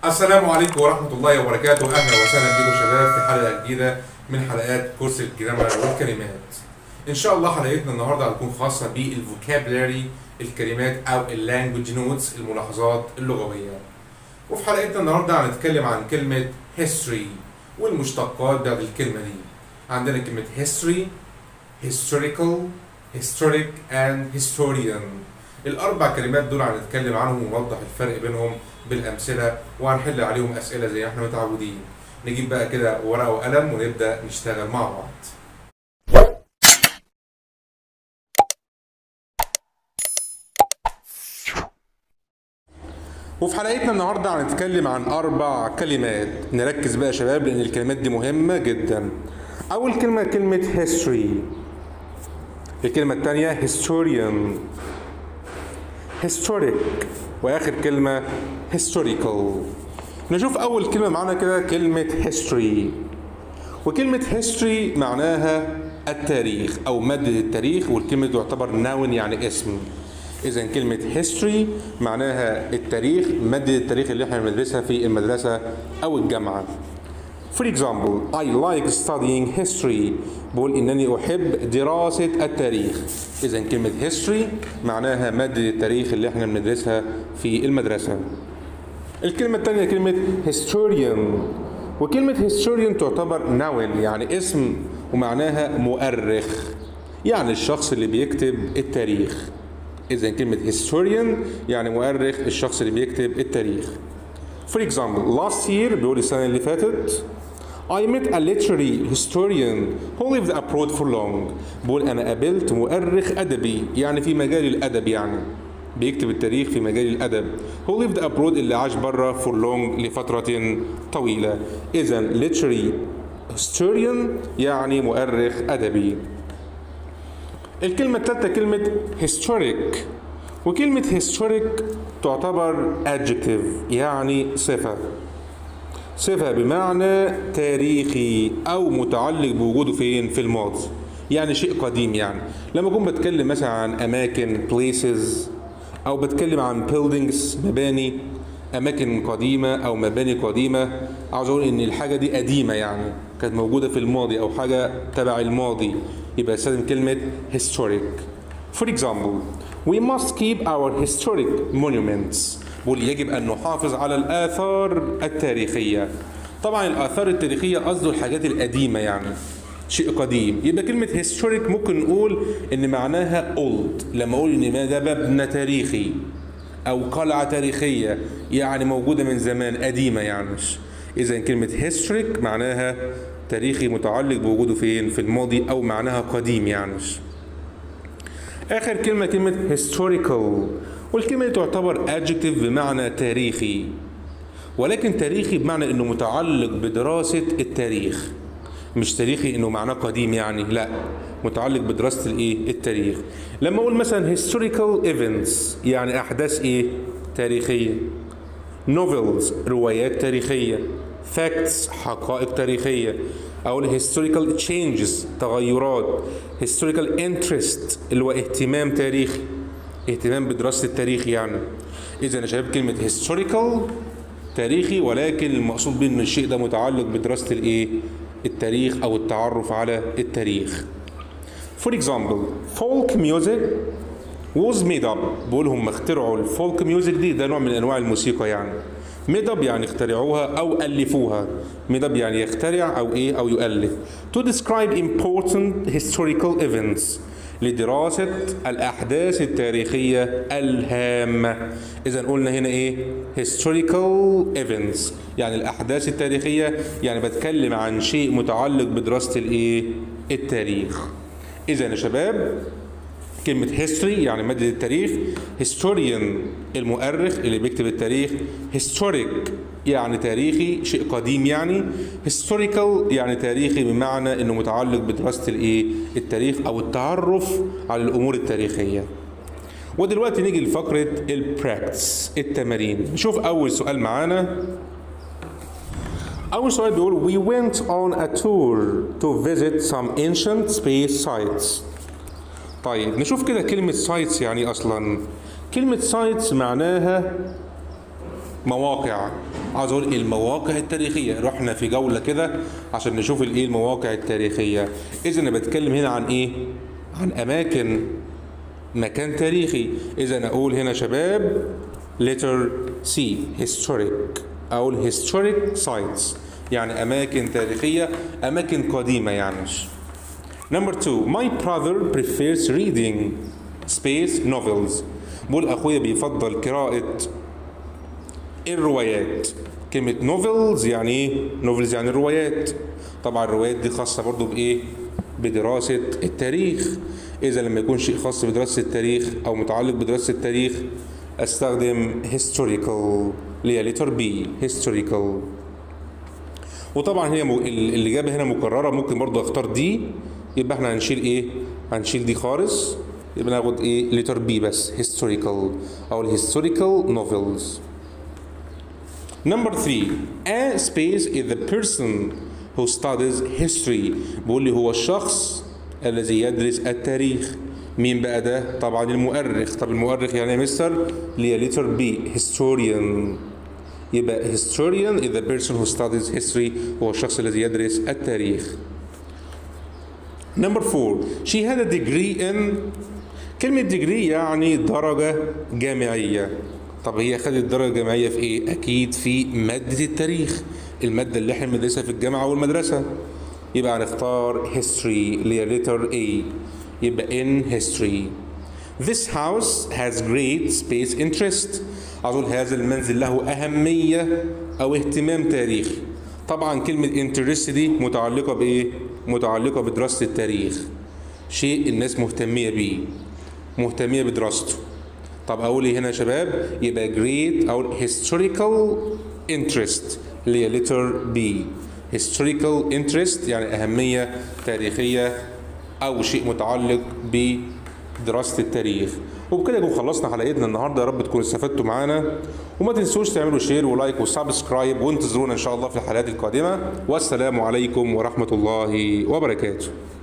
السلام عليكم ورحمة الله وبركاته أهلا وسهلا بكم شباب في حلقة جديدة من حلقات كورس الجرامر والكلمات إن شاء الله حلقتنا النهاردة هتكون خاصة بالفوكابلري الكلمات أو اللانجوج نوتس الملاحظات اللغوية وفي حلقتنا النهاردة هنتكلم عن كلمة history والمشتقات بتاعت الكلمة دي عندنا كلمة history historical historic and historian الأربع كلمات دول هنتكلم عنهم ونوضح الفرق بينهم بالأمثلة وهنحل عليهم أسئلة زي ما احنا متعودين نجيب بقى كده ورقة وقلم ونبدأ نشتغل مع بعض وفي حلقتنا النهارده هنتكلم عن اربع كلمات نركز بقى يا شباب لان الكلمات دي مهمه جدا اول كلمه كلمه history الكلمه الثانيه historian historic واخر كلمه historical نشوف اول كلمه معانا كده كلمه history وكلمه history معناها التاريخ او مادة التاريخ والكلمه دي تعتبر noun يعني اسم اذا كلمه history معناها التاريخ مادة التاريخ اللي احنا بندرسها في المدرسه او الجامعه For example, I like studying history. بقول إنني أحب دراسة التاريخ. إذا كلمة history معناها مادة التاريخ اللي إحنا بندرسها في المدرسة. الكلمة الثانية كلمة historian. وكلمة historian تعتبر noun يعني اسم ومعناها مؤرخ. يعني الشخص اللي بيكتب التاريخ. إذا كلمة historian يعني مؤرخ الشخص اللي بيكتب التاريخ. For example, last year بيقول السنة اللي فاتت I met a literary historian who lived abroad for long. بقول أنا قابلت مؤرخ أدبي يعني في مجال الأدب يعني بيكتب التاريخ في مجال الأدب who lived abroad اللي عاش بره for long لفترة طويلة. إذا literary historian يعني مؤرخ أدبي. الكلمة الثالثة كلمة historic وكلمة historic تعتبر adjective يعني صفة صفة بمعنى تاريخي أو متعلق بوجوده فين في الماضي يعني شيء قديم يعني لما أكون بتكلم مثلا عن أماكن places أو بتكلم عن buildings مباني أماكن قديمة أو مباني قديمة عاوز أقول إن الحاجة دي قديمة يعني كانت موجودة في الماضي أو حاجة تبع الماضي يبقى استخدم كلمة historic For example, we must keep our historic monuments. بقول يجب أن نحافظ على الآثار التاريخية. طبعا الآثار التاريخية قصده الحاجات القديمة يعني شيء قديم يبقى كلمة historic ممكن نقول إن معناها old لما أقول إن ده مبنى تاريخي أو قلعة تاريخية يعني موجودة من زمان قديمة يعني إذا كلمة historic معناها تاريخي متعلق بوجوده فين في الماضي أو معناها قديم يعني آخر كلمة كلمة historical والكلمة دي تعتبر adjective بمعنى تاريخي ولكن تاريخي بمعنى انه متعلق بدراسة التاريخ مش تاريخي انه معناه قديم يعني لا متعلق بدراسة الايه التاريخ لما اقول مثلا historical events يعني احداث ايه تاريخية novels روايات تاريخية facts حقائق تاريخية أو historical changes تغيرات historical interest اللي هو اهتمام تاريخي اهتمام بدراسة التاريخ يعني إذا يا شباب كلمة historical تاريخي ولكن المقصود به إن الشيء ده متعلق بدراسة الإيه؟ التاريخ أو التعرف على التاريخ. For example, folk music was made up بقول هم اخترعوا الفولك ميوزك دي ده نوع من أنواع الموسيقى يعني. ميد اب يعني اخترعوها او الفوها ميد اب يعني يخترع او ايه او يؤلف to describe important historical events لدراسة الأحداث التاريخية الهامة إذا قلنا هنا إيه historical events يعني الأحداث التاريخية يعني بتكلم عن شيء متعلق بدراسة الإيه التاريخ إذا يا شباب كلمة history يعني مادة التاريخ historian المؤرخ اللي بيكتب التاريخ historic يعني تاريخي شيء قديم يعني historical يعني تاريخي بمعنى انه متعلق بدراسة الايه التاريخ او التعرف على الامور التاريخية ودلوقتي نيجي لفقرة البراكتس التمارين نشوف اول سؤال معانا أول سؤال بيقول We went on a tour to visit some ancient space sites طيب نشوف كده كلمة سايتس يعني إيه أصلا كلمة سايتس معناها مواقع عاوز اقول المواقع التاريخيه رحنا في جوله كده عشان نشوف الايه المواقع التاريخيه اذا انا بتكلم هنا عن ايه عن اماكن مكان تاريخي اذا اقول هنا شباب letter C historic او historic sites يعني اماكن تاريخيه اماكن قديمه يعني Number two, my brother prefers reading space novels. بقول أخويا بيفضل قراءة الروايات. كلمة novels يعني إيه؟ novels يعني الروايات. طبعا الروايات دي خاصة برضو بإيه؟ بدراسة التاريخ. إذا لما يكون شيء خاص بدراسة التاريخ أو متعلق بدراسة التاريخ أستخدم historical اللي هي letter B historical. وطبعا هي م... الإجابة هنا مكررة ممكن برضو أختار دي يبقى احنا هنشيل ايه؟ هنشيل دي خالص يبقى ناخد ايه؟ لتر بي بس historical او الهيستوريكال novels. Number three, a space is the person who studies history. بيقول لي هو الشخص الذي يدرس التاريخ. مين بقى ده؟ طبعا المؤرخ، طب المؤرخ يعني ايه مستر؟ اللي هي لتر بي historian. يبقى historian is the person who studies history هو الشخص الذي يدرس التاريخ. Number four, she had a degree in كلمة degree يعني درجة جامعية. طب هي خدت درجة جامعية في إيه؟ أكيد في مادة التاريخ. المادة اللي إحنا بندرسها في الجامعة والمدرسة. يبقى هنختار history اللي هي letter A. يبقى in history. This house has great space interest. أقول هذا المنزل له أهمية أو اهتمام تاريخي. طبعا كلمة interest دي متعلقة بإيه؟ متعلقة بدراسة التاريخ شيء الناس مهتمية بيه مهتمية بدراسته طب أقول إيه هنا يا شباب يبقى great أو historical interest اللي هي letter B historical interest يعني أهمية تاريخية أو شيء متعلق بدراسة التاريخ وبكده نكون خلصنا حلقتنا النهارده يا رب تكونوا استفدتوا معانا وما تنسوش تعملوا شير ولايك وسبسكرايب وانتظرونا ان شاء الله في الحلقات القادمه والسلام عليكم ورحمه الله وبركاته